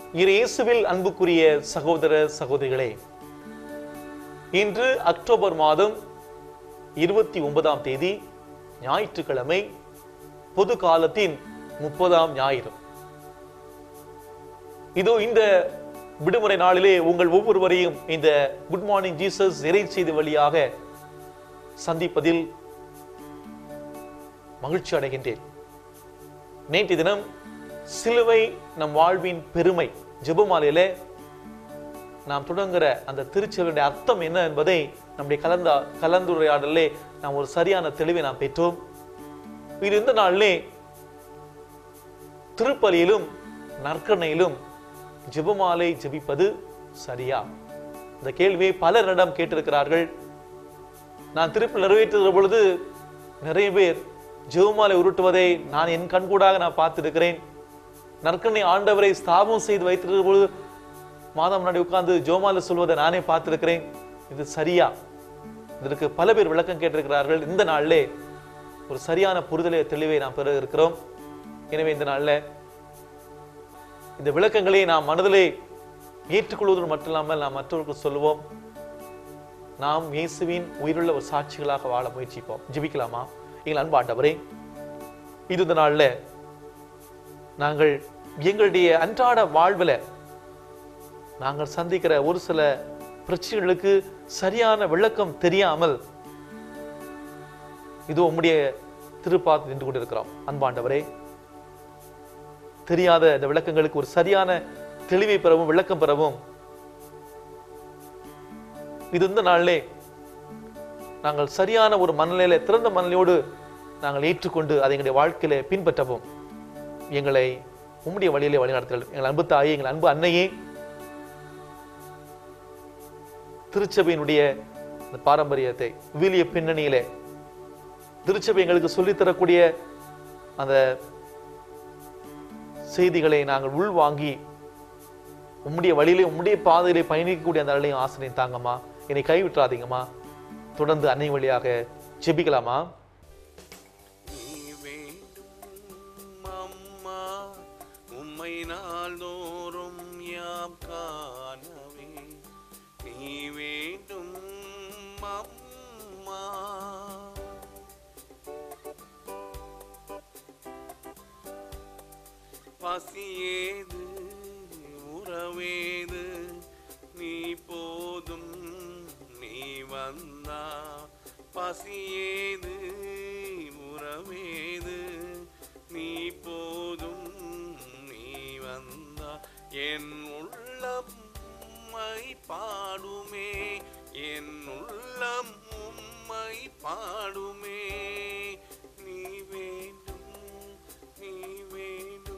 இரு இயேசுவில் அன்புக்குரிய சகோதர சகோதரிகளே இன்று அக்டோபர் மாதம் இருபத்தி ஒன்பதாம் தேதி ஞாயிற்றுக்கிழமை பொது காலத்தின் முப்பதாம் ஞாயிறு இதோ இந்த விடுமுறை நாளிலே உங்கள் ஒவ்வொருவரையும் இந்த குட் மார்னிங் ஜீசஸ் இறை செய்தி வழியாக சந்திப்பதில் மகிழ்ச்சி அடைகின்றேன் நேற்று தினம் சிலுவை நம் வாழ்வின் பெருமை ஜெபமாலையிலே நாம் தொடங்குற அந்த திருச்செல்வனுடைய அர்த்தம் என்ன என்பதை நம்முடைய கலந்த கலந்துரையாடலே நாம் ஒரு சரியான தெளிவை நாம் பெற்றோம் இது இந்த நாளிலே திருப்பலியிலும் நற்கரணையிலும் ஜெபமாலை ஜெபிப்பது சரியா இந்த கேள்வியை பலரிடம் கேட்டிருக்கிறார்கள் நான் திருப்பி நிறைவேற்றுகிற பொழுது நிறைய பேர் ஜெபமாலை உருட்டுவதை நான் என் கண்கூடாக நான் பார்த்திருக்கிறேன் நற்கனை ஆண்டவரை ஸ்தாபம் செய்து வைத்திருக்கிற பொழுது மாதம் முன்னாடி உட்கார்ந்து ஜோமாலை சொல்வதை நானே பார்த்திருக்கிறேன் இது சரியா இதற்கு பல பேர் விளக்கம் கேட்டிருக்கிறார்கள் இந்த நாளிலே ஒரு சரியான புரிதலை தெளிவை நாம் பெற இருக்கிறோம் எனவே இந்த நாளில் இந்த விளக்கங்களை நாம் மனதிலே ஏற்றுக்கொள்வதோடு மட்டுமில்லாமல் நாம் மற்றவர்களுக்கு சொல்லுவோம் நாம் இயேசுவின் உயிருள்ள ஒரு சாட்சிகளாக வாழ முயற்சிப்போம் ஜெபிக்கலாமா எங்கள் அன்பாண்டவரே இது இந்த நாள்ல நாங்கள் எங்களுடைய அன்றாட வாழ்வில் நாங்கள் சந்திக்கிற ஒரு சில பிரச்சனைகளுக்கு சரியான விளக்கம் தெரியாமல் இது உம்முடைய திருப்பாத்து நின்று கொண்டிருக்கிறோம் அன்பாண்டவரே தெரியாத இந்த விளக்கங்களுக்கு ஒரு சரியான தெளிவை பெறவும் விளக்கம் பெறவும் இது இந்த நாளிலே நாங்கள் சரியான ஒரு மனநிலையில திறந்த மனநிலையோடு நாங்கள் ஏற்றுக்கொண்டு அதை எங்களுடைய வாழ்க்கையில பின்பற்றவும் எங்களை உம்முடைய வழியிலே வழிநடத்துங்கள் எங்கள் அன்பு தாயே எங்கள் அன்பு அன்னையே திருச்சபையினுடைய இந்த பாரம்பரியத்தை விவிலிய பின்னணியிலே திருச்சபை எங்களுக்கு சொல்லித் தரக்கூடிய அந்த செய்திகளை நாங்கள் உள்வாங்கி உம்முடைய வழியிலே உம்முடைய பாதையிலே பயணிக்கக்கூடிய அந்த நிலையும் ஆசிரியை தாங்கம்மா என்னை கைவிட்டுறாதீங்கம்மா தொடர்ந்து அன்னை வழியாக ஜெபிக்கலாமா நீ வேண்டும் அம்மா உம்மை நாள்தோறும் யாம் காணவே நீ வேண்டும் அம்மா பசியேது உறவேது நீ போதும் நீ வந்தா பசியேது உறவேது நீ போதும் நீ வந்தா என் உள்ளம் உம்மை பாடுமே என் உள்ளம் உம்மை பாடுமே நீ வேண்டும் நீ வேண்டும்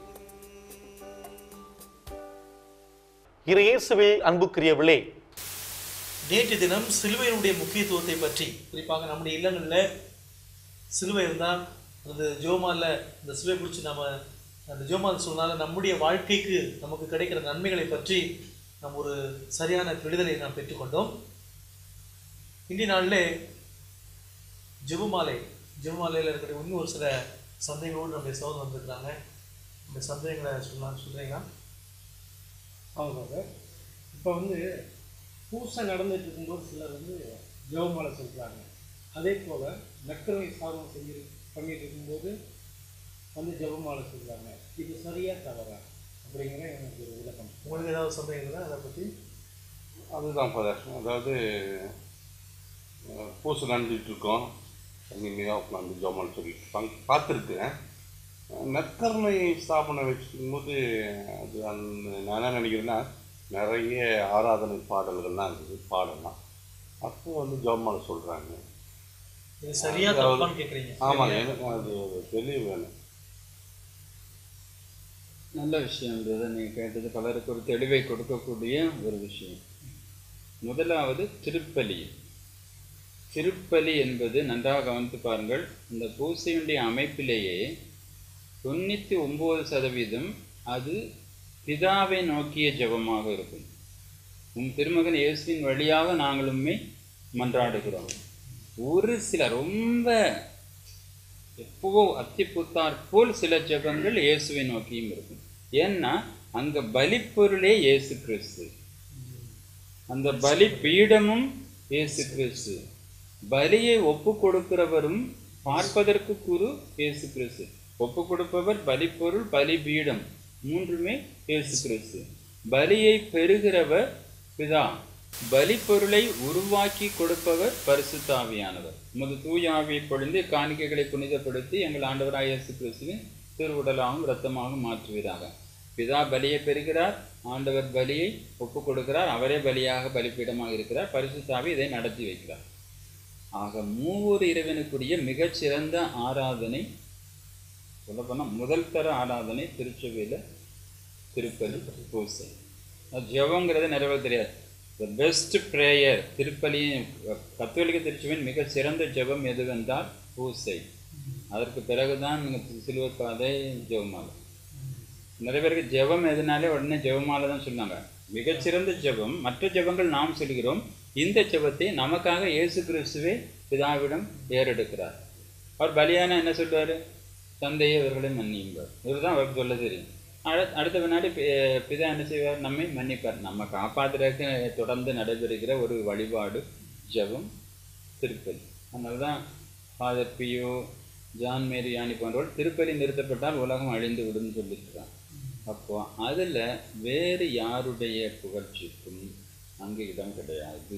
இரு இயேசுவில் அன்புக்குரியவளே நேற்று தினம் சிலுவையினுடைய முக்கியத்துவத்தை பற்றி குறிப்பாக நம்முடைய இல்லங்களில் சிலுவை இருந்தால் அந்த ஜோமால இந்த சிலுவை பிடிச்சி நம்ம அந்த ஜோமால் சொன்னால நம்முடைய வாழ்க்கைக்கு நமக்கு கிடைக்கிற நன்மைகளை பற்றி நாம் ஒரு சரியான விடுதலை நாம் பெற்றுக்கொண்டோம் இன்றைய நாளிலே ஜெபமாலை ஜெபமாலையில் இருக்கிற இன்னும் ஒரு சில சந்தேகங்களோடு நம்முடைய சோதனை வந்திருக்காங்க அந்த சந்தேகங்களை சொல்லலாம் சொல்கிறீங்களா ஆமாங்க இப்போ வந்து பூசை நடந்துட்டு இருக்கும்போது சிலர் வந்து ஜெபமாலை சொல்கிறாங்க அதே போல் நக்கரை சாதம் செஞ்சு பண்ணிட்டு இருக்கும்போது வந்து ஜெபமாலை சொல்கிறாங்க இது சரியா தவறா அப்படிங்கிற எனக்கு ஒரு விளக்கம் உங்களுக்கு ஏதாவது சந்தேகம் இருக்குதா அதை பற்றி அதுதான் ஃபாதர் அதாவது அஹ், பூசை நடந்துட்டு இருக்கோம் தண்ணிமையாக உட்காந்து ஜோமால் சொல்லிட்டு இருப்பாங்க பார்த்துருக்கேன் நற்கருணை ஸ்தாபனை வச்சுக்கும் போது அது அந்த நான் என்ன நினைக்கிறேன்னா நிறைய ஆராதனை பாடல்கள்லாம் இருக்குது பாடலாம் அப்போ வந்து ஜோமால் சொல்கிறாங்க இது சரியா தப்பான்னு கேட்குறீங்க ஆமாங்க எனக்கு அது ஒரு தெளிவு வேணும் நல்ல விஷயம்ன்றது நீங்கள் கேட்டது பலருக்கு ஒரு தெளிவை கொடுக்கக்கூடிய ஒரு விஷயம் முதலாவது திருப்பலி திருப்பலி என்பது நன்றாக கவனித்து பாருங்கள் இந்த பூசையுடைய அமைப்பிலேயே தொண்ணூற்றி ஒம்பது சதவீதம் அது பிதாவை நோக்கிய ஜெபமாக இருக்கும் உம் திருமகன் இயேசுவின் வழியாக நாங்களுமே மன்றாடுகிறோம் ஒரு சில ரொம்ப எப்பவோ அத்திப்புத்தார் போல் சில ஜெபங்கள் இயேசுவை நோக்கியும் இருக்கும் ஏன்னா அங்க பலிப்பொருளே இயேசு கிறிஸ்து அந்த பலி பீடமும் இயேசு கிறிஸ்து பலியை ஒப்பு கொடுக்கிறவரும் பார்ப்பதற்கு குரு இயேசு கிறிஸ்து ஒப்பு கொடுப்பவர் பலிப்பொருள் பலி பீடம் மூன்றுமே இயேசு கிறிஸ்து பலியை பெறுகிறவர் பிதா பலிப்பொருளை உருவாக்கி கொடுப்பவர் பரிசுத்தாவியானவர் உமது தூய ஆவியை பொழிந்து காணிக்கைகளை புனிதப்படுத்தி எங்கள் ஆண்டவராய் இயேசு கிறிஸ்துவின் திருவுடலாகவும் இரத்தமாகவும் மாற்றுவீராக பிதா பலியை பெறுகிறார் ஆண்டவர் பலியை ஒப்பு கொடுக்கிறார் அவரே பலியாக பலிப்பீடமாக இருக்கிறார் பரிசுத்தாவி இதை நடத்தி வைக்கிறார் ஆக மூவொரு இறைவனுக்குரிய மிகச்சிறந்த ஆராதனை சொல்லப்போனால் முதல் தர ஆராதனை திருச்சபையில் திருப்பலி பூசை அது ஜெபங்கிறது நிறைய தெரியாது த பெஸ்ட் ப்ரேயர் திருப்பலி கத்தோலிக்க திருச்சபையின் மிக சிறந்த ஜெபம் எதுவென்றால் பூசை அதற்கு பிறகுதான் நீங்கள் சிலுவை பாதை ஜெபமாலை நிறைய பேருக்கு ஜெபம் எதுனாலே உடனே ஜெபமாலை தான் சொன்னாங்க மிகச்சிறந்த ஜெபம் மற்ற ஜெபங்கள் நாம் சொல்கிறோம் இந்த ஜெபத்தை நமக்காக இயேசு கிறிஸ்துவே பிதாவிடம் ஏறெடுக்கிறார் அவர் பலியான என்ன சொல்லுவார் தந்தையை இவர்களை மன்னியுங்கள் இதுதான் அவருக்கு சொல்ல தெரியும் அடு அடுத்த வினாடி பி- பிதா என்ன செய்வார் நம்மை மன்னிப்பார் நம்ம காப்பாத்துறதுக்கு தொடர்ந்து நடைபெறுகிற ஒரு வழிபாடு ஜெபம் திருப்பலி அதனால தான் father Pio John Mary Vianney போன்றவர்கள் திருப்பலி நிறுத்தப்பட்டால் உலகம் அழிந்து விடும்னு சொல்லியிருக்கிறான் அப்போ அதில் வேறு யாருடைய புகழ்ச்சிக்கும் அங்கே இடம் கிடையாது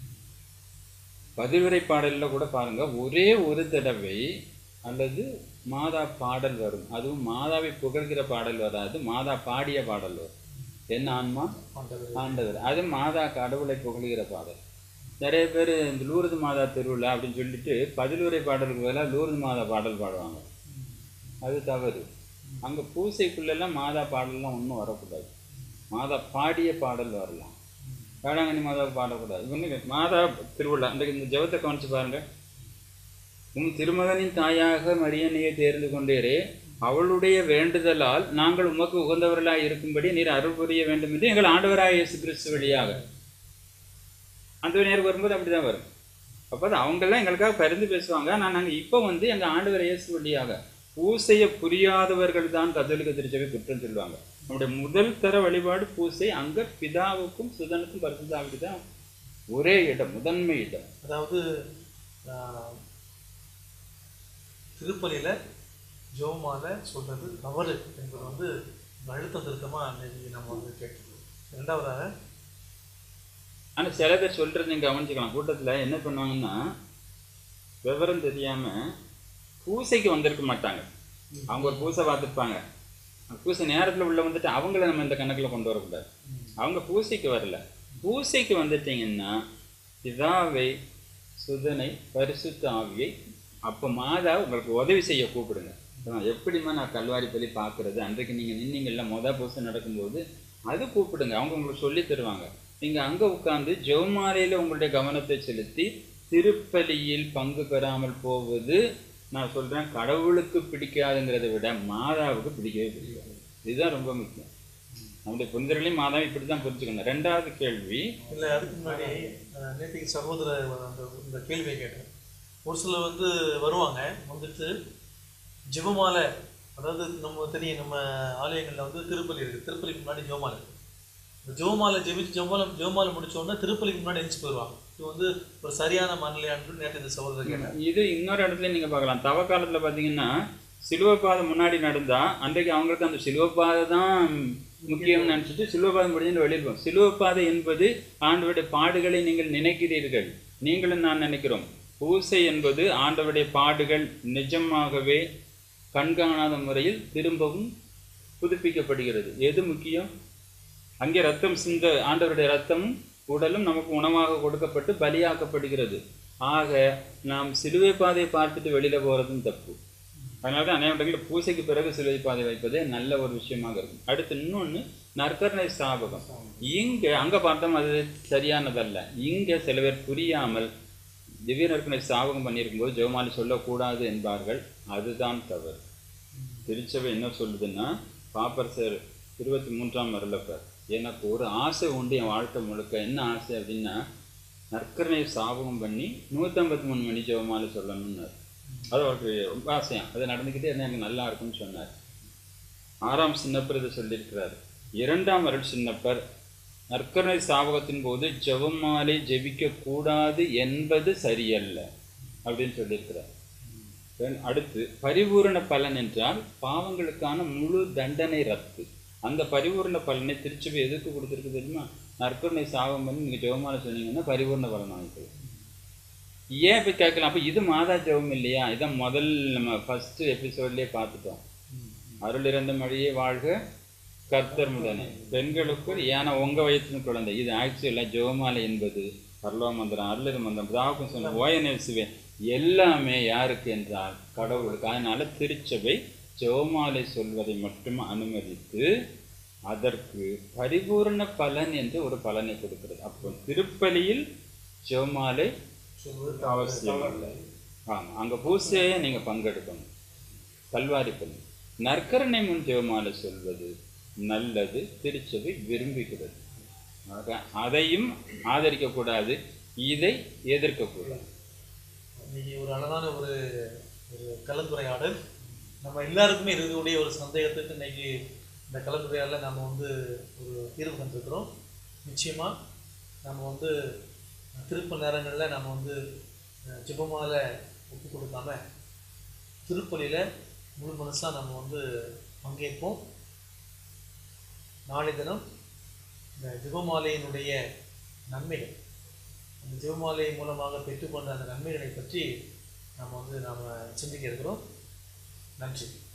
பதிவுரை பாடலில் கூட பாருங்க ஒரே ஒரு தடவை அல்லது மாதா பாடல் வரும் அதுவும் மாதாவை புகழ்கிற பாடல் வராது மாதா பாடிய பாடல் வரும் என்ன ஆன்மா ஆண்டவர் அது மாதா கடவுளை புகழ்கிற பாடல் நிறைய பேர் இந்த லூர்து மாதா திருவிழா அப்படின்னு சொல்லிட்டு பதிலுரை பாடலுக்கு பதிலாக லூர்து மாதா பாடல் பாடுவாங்க அது தவறு அங்கே பூசைக்குள்ளெல்லாம் மாதா பாடல்லாம் ஒன்றும் வரக்கூடாது மாதா பாடிய பாடல் வரலாம் வேளாங்கண்ணி மாதா பாடக்கூடாது இவங்க மாதா திருவிழா அந்த இந்த ஜெபத்தை கவனிச்சு பாருங்க உம் திருமகனின் தாயாக மரியனையை தேர்ந்து கொண்டீரே அவளுடைய வேண்டுதலால் நாங்கள் உமக்கு உகந்தவர்களாய் இருக்கும்படி நீர் அருள் புரிய வேண்டும் என்று எங்கள் ஆண்டவராய் இயேசு கிறிஸ்து வழியாக அந்த நேரம் வரும்போது அப்படிதான் வரும் அப்போ அவங்கெல்லாம் எங்களுக்காக பரிந்து பேசுவாங்க ஆனால் நாங்கள் இப்போ வந்து எங்கள் ஆண்டவர் இயேசு வழியாக பூசையை புரியாதவர்கள் தான் கத்தோலிக்க திருச்சபை குற்றம் சொல்லுவாங்க நம்முடைய முதல் தர வழிபாடு பூசை அங்கே பிதாவுக்கும் சுதனுக்கும் பரிசுத்தாவுக்கு தான் ஒரே இடம் முதன்மை இடம் அதாவது ஆஹ், திருப்பலியில ஜோமால சொல்றது தவறு என்பது வந்து அழுத்தம் திருத்தமா இன்னைக்கு நம்ம வந்து கேட்டுருக்கோம் ரெண்டாவதாக ஆனால் சில பேர் சொல்கிறது நீங்கள் கவனிச்சுக்கலாம் கூட்டத்தில் என்ன பண்ணுவாங்கன்னா விவரம் தெரியாமல் பூசைக்கு வந்திருக்க மாட்டாங்க அவங்க ஒரு பூசை பார்த்துருப்பாங்க பூசை நேரத்தில் உள்ள வந்துட்டு அவங்கள நம்ம இந்த கணக்கில் கொண்டு வரக்கூடாது அவங்க பூசைக்கு வரல பூசைக்கு வந்துட்டீங்கன்னா பிதாவை சுதனை பரிசுத்த ஆவியை அப்போ மாதா உங்களுக்கு உதவி செய்ய கூப்பிடுங்க அதான் எப்படிம்மா நான் கல்வாரி பலி பார்க்குறது அன்றைக்கு நீங்கள் நின்னீங்கல்ல மொதல் பூசை நடக்கும்போது அது கூப்பிடுங்க அவங்க உங்களுக்கு சொல்லி தருவாங்க நீங்கள் அங்கே உட்காந்து ஜெவமாலையில் உங்களுடைய கவனத்தை செலுத்தி திருப்பலியில் பங்கு பெறாமல் போவது நான் சொல்கிறேன் கடவுளுக்கு பிடிக்காதுங்கிறத விட மாதாவுக்கு பிடிக்கவே பிடிக்காது இதுதான் ரொம்ப முக்கியம் நம்முடைய புனிதர்களையும் மாதாவை இப்படி தான் புரிஞ்சுக்கணும் ரெண்டாவது கேள்வி இல்லை அதுக்கு முன்னாடி அஹ், நேத்திக்கு சகோதரர் அந்த இந்த கேள்வியை கேட்டேன் ஒரு சிலர் வந்து வருவாங்க வந்துட்டு ஜெபமாலை அதாவது நம்ம தெரியும் நம்ம ஆலயங்களில் வந்து திருப்பலி இருக்குது திருப்பலிக்கு முன்னாடி ஜெபமாலை இருக்குது இந்த ஜெபமாலை ஜெபிச்சு ஜெபமாலை ஜெபமாலை முடிச்ச உடனே திருப்பலிக்கு முன்னாடி எந்திரிச்சு போயிடுவாங்க இது வந்து ஒரு சரியான மனநிலையான்னு நேற்று இந்த சகோதரர் கேட்டேன் இது இன்னொரு இடத்துல நீங்கள் பார்க்கலாம் தவ காலத்தில் பார்த்தீங்கன்னா சிலுவைப்பாதை முன்னாடி நடந்தா அன்றைக்கு அவங்களுக்கு அந்த சிலுவைப்பாதை தான் முக்கியம்னு நினச்சிட்டு சிலுவைப்பாதை முடிஞ்சுட்டு வெளியில் போகும் சிலுவைப்பாதை என்பது ஆண்டவருடைய பாடுகளை நீங்கள் நினைக்கிறீர்கள் நீங்களும் நான் நினைக்கிறோம் பூசை என்பது ஆண்டவருடைய பாடுகள் நிஜமாகவே கண்காணாத முறையில் திரும்பவும் புதுப்பிக்கப்படுகிறது எது முக்கியம் அங்கே ரத்தம் சிந்த ஆண்டவருடைய ரத்தமும் உடலும் நமக்கு உணவாக கொடுக்கப்பட்டு பலியாக்கப்படுகிறது ஆக நாம் சிலுவை பாதையை பார்த்துட்டு வெளியில போறதும் தப்பு அதனால தான் அநேக இடங்களில் பூசைக்கு பிறகு சிலுவை பாதை வைப்பதே நல்ல ஒரு விஷயமாக இருக்கும் அடுத்து இன்னொன்று நற்கரணை ஸ்தாபகம் இங்க அங்க பார்த்தோம் அது சரியானதல்ல இங்க சில பேர் புரியாமல் திவ்ய நற்கரணை ஸ்தாபகம் பண்ணியிருக்கும்போது ஜெவமாலி சொல்லக்கூடாது என்பார்கள் அதுதான் தவறு திருச்சபை என்ன சொல்லுதுன்னா பாப்பர் சார் இருபத்தி மூன்றாம் வரலப்பர் எனக்கு ஒரு ஆசை உண்டு என் வாழ்க்கை முழுக்க என்ன ஆசை அப்படின்னா நற்கரணை சாபகம் பண்ணி நூற்றம்பத்தி மூணு மணி ஜெபமாலை சொல்லணும்னார் அது அவருக்கு ரொம்ப ஆசையாம் அது நடந்துக்கிட்டே இருந்தால் எனக்கு நல்லா இருக்கும்னு சொன்னார் ஆறாம் சின்னப்பிரதை சொல்லியிருக்கிறார் இரண்டாம் அருள் சின்னப்பர் நற்கருணை சாவகத்தின் போது ஜெபமாலை ஜெபிக்க கூடாது என்பது சரியல்ல அப்படின்னு சொல்லியிருக்கிறார் Then அடுத்து பரிபூரண பலன் என்றால் பாவங்களுக்கான முழு தண்டனை ரத்து அந்த பரிபூரண பலனை திருச்சபை எதுக்கு கொடுத்துருக்கு தெரியுமா நற்கருணை சாபம் பண்ணி நீங்கள் ஜெபமாலை சொன்னீங்கன்னா பரிபூரண பலன் வாங்கிக்கலாம் ஏன் இப்போ கேட்கலாம் அப்போ இது மாதா ஜெபம் இல்லையா இதான் முதல் நம்ம ஃபர்ஸ்ட் எபிசோட்லேயே பார்த்துட்டோம் அருள் இறந்த மொழியே வாழ்க கர்த்தர் முதனே பெண்களுக்குள் ஏன்னா உங்க வயசுன்னு குழந்தை இது ஆக்சுவலாக ஜெபமாலை என்பது பரலோ மந்திரம் அருளர் மந்திரம் பிதாவுக்கும் சொன்ன ஓயனேசுவே எல்லாமே யாருக்கு என்றால் கடவுளுக்கு அதனால திருச்சபை ஜெபமாலை சொல்வதை மட்டும் அனுமதித்து அதற்கு பரிபூரண பலன் என்று ஒரு பலனை கொடுக்கிறது அப்போ திருப்பலியில் ஜெபமாலை அவசியம் இல்லை ஆமாம் அங்கே பூசையை நீங்கள் பங்கெடுக்கணும் கல்வாரி பள்ளி நற்கரணை முன் ஜெபமாலை சொல்வது நல்லது திருச்சபை விரும்புகிறது ஆக அதையும் ஆதரிக்கக்கூடாது இதை எதிர்க்கக்கூடாது இன்னைக்கு ஒரு அழகான ஒரு ஒரு கலந்துரையாடல் நம்ம எல்லாருக்குமே இருக்கக்கூடிய ஒரு சந்தேகத்துக்கு இன்னைக்கு இந்த கலந்துரையாடல நம்ம வந்து ஒரு தீர்வு கண்டிருக்கிறோம் நிச்சயமாக நம்ம வந்து திருப்ப நேரங்களில் நம்ம வந்து அஹ், ஜெபமால ஒப்பு கொடுக்காம திருப்பலியில் முழு மனசாக நம்ம வந்து பங்கேற்போம் நாளை தினம் இந்த ஜெபமாலையினுடைய நன்மைகள் அந்த ஜெபமாலை மூலமாக பெற்றுக்கொண்ட அந்த நன்மைகளை பற்றி நாம் வந்து நாம் சிந்திக்க இருக்கிறோம் நன்றி